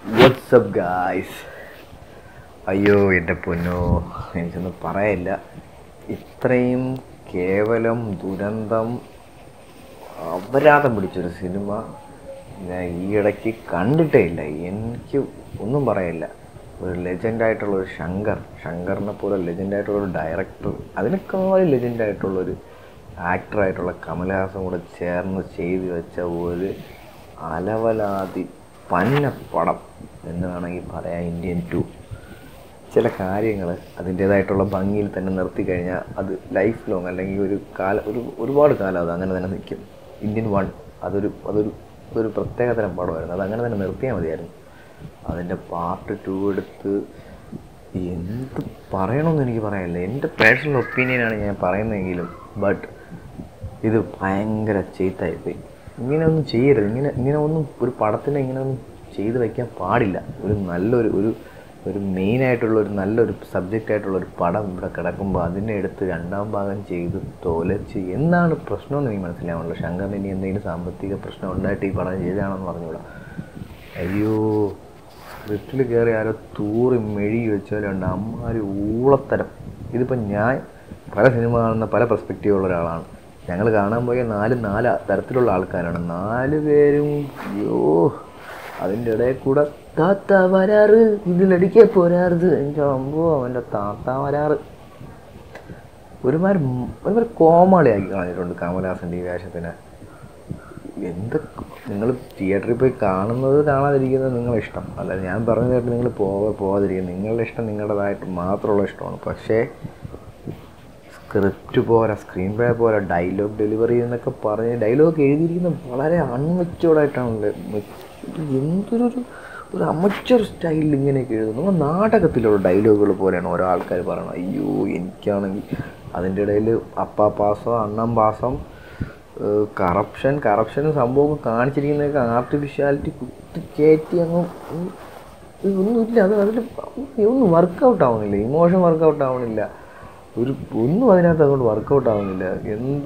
WhatsApp guys അയ്യോ എൻ്റെ പൊന്നോ എനിക്കൊന്നും പറയില്ല ഇത്രയും കേവലം ദുരന്തം അപരാധം പിടിച്ചൊരു സിനിമ ഞാൻ ഈ ഇടയ്ക്ക് കണ്ടിട്ടേ ഇല്ല എനിക്ക് ഒന്നും പറയില്ല ഒരു ലെജൻഡായിട്ടുള്ള ഒരു ശങ്കർ ശങ്കറിനെ പോലെ ലെജൻഡായിട്ടുള്ള ഒരു ഡയറക്ടർ അതിനേക്കാളും ലെജൻഡായിട്ടുള്ളൊരു ആക്ടറായിട്ടുള്ള കമലഹാസൻ കൂടെ ചേർന്ന് ചെയ്തു വെച്ച ഒരു അലവലാതി പന്ന പടം എന്ന് വേണമെങ്കിൽ പറയാം ഇന്ത്യൻ ടു ചില കാര്യങ്ങൾ അതിൻ്റേതായിട്ടുള്ള ഭംഗിയിൽ തന്നെ നിർത്തി കഴിഞ്ഞാൽ അത് ലൈഫ് ലോങ് അല്ലെങ്കിൽ ഒരു കാല ഒരു ഒരുപാട് കാലം അത് അങ്ങനെ തന്നെ നിൽക്കും ഇന്ത്യൻ വൺ അതൊരു അതൊരു ഒരു പ്രത്യേകതരം പടമായിരുന്നു അത് അങ്ങനെ തന്നെ നിർത്തിയാൽ മതിയായിരുന്നു അതിൻ്റെ പാർട്ട് ടു എടുത്ത് എന്ത് പറയണമെന്ന് എനിക്ക് പറയാനില്ല എൻ്റെ പേഴ്സണൽ ഒപ്പീനിയനാണ് ഞാൻ പറയുന്നതെങ്കിലും ബട്ട് ഇത് ഭയങ്കര ചെയ്ത്തായിപ്പോയി ഇങ്ങനെ ഒന്നും ചെയ്യരുത് ഇങ്ങനെ ഇങ്ങനെ ഒന്നും ഒരു പടത്തിനെ ഇങ്ങനെ ഒന്നും ചെയ്ത് വയ്ക്കാൻ പാടില്ല ഒരു നല്ലൊരു ഒരു ഒരു മെയിനായിട്ടുള്ള ഒരു നല്ലൊരു സബ്ജക്റ്റ് ആയിട്ടുള്ള ഒരു പടം ഇവിടെ കിടക്കുമ്പോൾ അതിനെ എടുത്ത് രണ്ടാം ഭാഗം ചെയ്ത് തോലച്ച് എന്താണ് പ്രശ്നമെന്ന് എനിക്ക് മനസ്സിലാവുള്ളൂ ശങ്കറിന് ഇനി എന്തെങ്കിലും സാമ്പത്തിക പ്രശ്നം ഉണ്ടായിട്ട് ഈ പടം ചെയ്തതാണെന്ന് പറഞ്ഞുകൂടാ അയ്യോ സ്ക്രിപ്റ്റിൽ കയറി ആരോ തൂറി മെഴുകി വെച്ചാലുണ്ട് അമ്മാര് ഊളത്തരം ഇതിപ്പോൾ ഞാൻ പല സിനിമ കാണുന്ന പല പെർസ്പെക്റ്റീവ് ഉള്ള ഒരാളാണ് ഞങ്ങൾ കാണാൻ പോയ നാല് നാല് തരത്തിലുള്ള ആൾക്കാരാണ് നാല് പേരും അയ്യോ അതിൻ്റെ ഇടയിൽ കൂടെ താത്ത വരാറ് ഇതിലടിക്കേ പോരാറുത് എൻ്റെ അമ്പോ അവൻ്റെ താത്ത വരാറ് ഒരുമാതിരി ഒരുമാതിരി കോമാളിയാക്കി കളഞ്ഞിട്ടുണ്ട് കമലഹാസൻ്റെ ഈ വേഷത്തിനെ എന്തൊക്കെ നിങ്ങൾ തിയേറ്ററിൽ പോയി കാണുന്നത് കാണാതിരിക്കുന്നത് നിങ്ങളുടെ ഇഷ്ടം അല്ലാതെ ഞാൻ പറഞ്ഞു കേട്ട് നിങ്ങൾ പോവാ പോവാതിരിക്കുന്നത് നിങ്ങളുടെ ഇഷ്ടം നിങ്ങളുടേതായിട്ട് മാത്രമുള്ള ഇഷ്ടമാണ് പക്ഷേ സ്ക്രിപ്റ്റ് പോരാ സ്ക്രീൻ പ്ലേ പോരാ ഡയലോഗ് ഡെലിവറി എന്നൊക്കെ പറഞ്ഞ് ഡയലോഗ് എഴുതിയിരിക്കുന്നത് വളരെ അൺമെച്ചോർഡായിട്ടാണ് എന്തൊരു ഒരു- ഒരു അമച്ചർ സ്റ്റൈലിൽ ഇങ്ങനെയൊക്കെ എഴുതുന്നു നമ്മൾ നാടകത്തിലുള്ള ഡയലോഗുകൾ പോലെയാണ് ഓരോ ആൾക്കാർ പറയുന്നത് അയ്യോ എനിക്കാണെങ്കിൽ അതിൻ്റെ ഇടയിൽ അപ്പാ പാസം അണ്ണം പാസം കറപ്ഷൻ കറപ്ഷനും സംഭവം കാണിച്ചിരിക്കുന്നതൊക്കെ ആർട്ടിഫിഷ്യാലിറ്റി കുത്തി കയറ്റി അങ്ങ് ഉം, ഒന്നുമില്ല അത് അതിൽ ഒന്നും വർക്കൗട്ട് ആവുന്നില്ല ഇമോഷൻ വർക്കൗട്ട് ആവുന്നില്ല ഒരു ഒന്നും അതിനകത്ത് അതുകൊണ്ട് വർക്കൗട്ട് ആവുന്നില്ല എന്ത്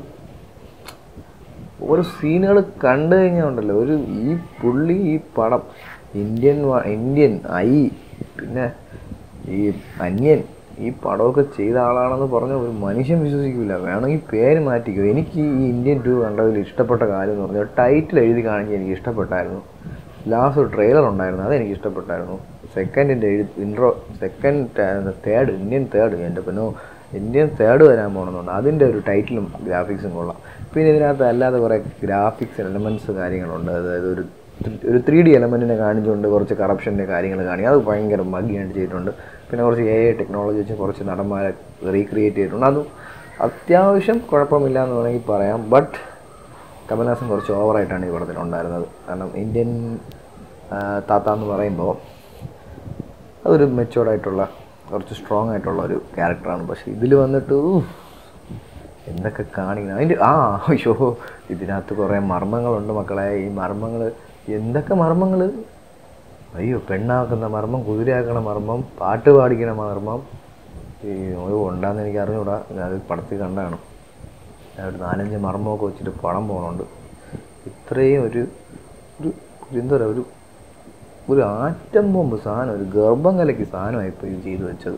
ഓരോ സീനുകൾ കണ്ടു കഴിഞ്ഞാൽ ഉണ്ടല്ലോ ഒരു ഈ പുള്ളി ഈ പടം ഇന്ത്യൻ വ- ഇന്ത്യൻ ഐ പിന്നെ ഈ അന്യൻ ഈ പടമൊക്കെ ചെയ്ത ആളാണെന്ന് പറഞ്ഞ ഒരു മനുഷ്യൻ വിശ്വസിക്കില്ല വേണമെങ്കിൽ പേര് മാറ്റിക്കോ എനിക്ക് ഈ ഇന്ത്യൻ ടു കണ്ടതിൽ ഇഷ്ടപ്പെട്ട കാര്യം എന്ന് പറഞ്ഞാൽ ടൈറ്റിൽ എഴുതി കാണിക്കാൻ എനിക്ക് ഇഷ്ടപ്പെട്ടായിരുന്നു ലാസ്റ്റ് ഒരു ട്രെയിലർ ഉണ്ടായിരുന്നു അതെനിക്ക് ഇഷ്ടപ്പെട്ടായിരുന്നു സെക്കൻഡിൻ്റെ എഴു intro second third Indian third എൻ്റെ പിന്നോ ഇന്ത്യൻ തേർഡ് വരാൻ പോകണമെന്നുണ്ട് അതിൻ്റെ ഒരു ടൈറ്റിലും ഗ്രാഫിക്സും കൊള്ളാം പിന്നെ ഇതിനകത്ത് അല്ലാതെ കുറേ ഗ്രാഫിക്സ് എലമെൻറ്റ്സ് കാര്യങ്ങളുണ്ട് അതായത് ഒരു ഒരു ത്രീ ഡി എലമെൻറ്റിനെ കാണിച്ചുകൊണ്ട് കുറച്ച് കറപ്ഷൻ്റെ കാര്യങ്ങൾ കാണിക്കും അത് ഭയങ്കര ഭംഗിയായിട്ട് ചെയ്തിട്ടുണ്ട് പിന്നെ കുറച്ച് എ ഐ ടെക്നോളജി വെച്ച് കുറച്ച് നടന്മാരെ റീക്രിയേറ്റ് ചെയ്തിട്ടുണ്ട് അതും അത്യാവശ്യം കുഴപ്പമില്ല എന്ന് വേണമെങ്കിൽ പറയാം ബട്ട് കമൽഹാസൻ കുറച്ച് ഓവറായിട്ടാണ് ഈ പടത്തിൽ ഉണ്ടായിരുന്നത് കാരണം ഇന്ത്യൻ ആ, താത്ത എന്ന് പറയുമ്പോൾ അതൊരു മെച്ചുവേർഡായിട്ടുള്ള കുറച്ച് സ്ട്രോങ് ആയിട്ടുള്ള ഒരു ക്യാരക്ടറാണ് പക്ഷേ ഇതിൽ വന്നിട്ട് ഊഫ്, എന്തൊക്കെ കാണിക്കണം അതിൻ്റെ ആ അയ്യോ ഇതിനകത്ത് കുറേ മർമ്മങ്ങളുണ്ട് മക്കളെ ഈ മർമ്മങ്ങൾ എന്തൊക്കെ മർമ്മങ്ങൾ അയ്യോ പെണ്ണാക്കുന്ന മർമ്മം കുതിരയാക്കണ മർമ്മം പാട്ട് പാടിക്കണ മർമ്മം ഈ ഓ ഉണ്ടാന്ന് എനിക്ക് അറിഞ്ഞൂടാ അത് പടത്തിൽ കണ്ടാണ് ഞാൻ ഒരു നാലഞ്ച് മർമ്മമൊക്കെ വെച്ചിട്ട് പടം പോകുന്നുണ്ട് ഇത്രയും ഒരു ഒരു എന്താ പറയുക ഒരു ഒരു ആറ്റം ബോംബ് സാധനം ഒരു ഗർഭം കലക്കി സാധനമായിപ്പോൾ ഇത് ചെയ്തു വെച്ചത്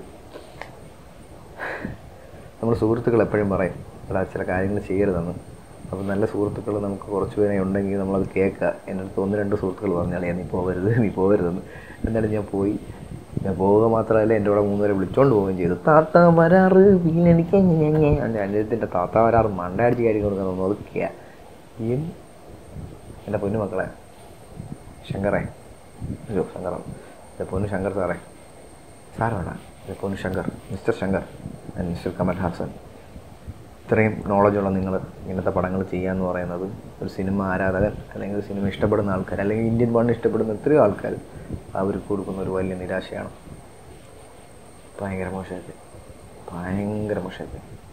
നമ്മുടെ സുഹൃത്തുക്കൾ എപ്പോഴും പറയും എടാ ചില കാര്യങ്ങൾ ചെയ്യരുതെന്ന് അപ്പോൾ നല്ല സുഹൃത്തുക്കൾ നമുക്ക് കുറച്ച് പേരെ ഉണ്ടെങ്കിൽ നമ്മളത് കേൾക്കുക എൻ്റെ അടുത്ത് ഒന്ന് രണ്ട് സുഹൃത്തുക്കൾ പറഞ്ഞാലേ നീ പോകരുത് നീ പോകരുതെന്ന് എന്നാലും ഞാൻ പോയി ഞാൻ പോവുക മാത്രമല്ല എൻ്റെ കൂടെ മൂന്നുപേരെ വിളിച്ചോണ്ട് പോവുകയും ചെയ്തു താത്ത വരാറ് പിന്നെ എനിക്ക് എൻ്റെ അനുജത്തിൻ്റെ താത്ത വരാറ് മണ്ടയടിച്ച് കാര്യം കൊടുക്കാൻ തോന്നുന്നു അതൊക്കെയാ ഈ എൻ്റെ പൊന്നു മക്കളെ ശങ്കറേ അയ്യോ ശങ്കറ എൻ്റെ പൊന്നു ശങ്കർ സാറേ സാറാണ് എൻ്റെ പൊന്നു Shankar mister Shankar and mister Kamal Haasan ഇത്രയും നോളജുള്ള നിങ്ങൾ ഇങ്ങനത്തെ പടങ്ങൾ ചെയ്യാന്ന് പറയുന്നത് ഒരു സിനിമ ആരാധകൻ അല്ലെങ്കിൽ ഒരു സിനിമ ഇഷ്ടപ്പെടുന്ന ആൾക്കാർ അല്ലെങ്കിൽ ഇന്ത്യൻ മണ്ണ് ഇഷ്ടപ്പെടുന്ന എത്രയോ ആൾക്കാർ അവർക്ക് കൊടുക്കുന്ന ഒരു വലിയ നിരാശയാണ് ഭയങ്കര മോശമായിട്ട് ഭയങ്കര മോശമായിട്ട്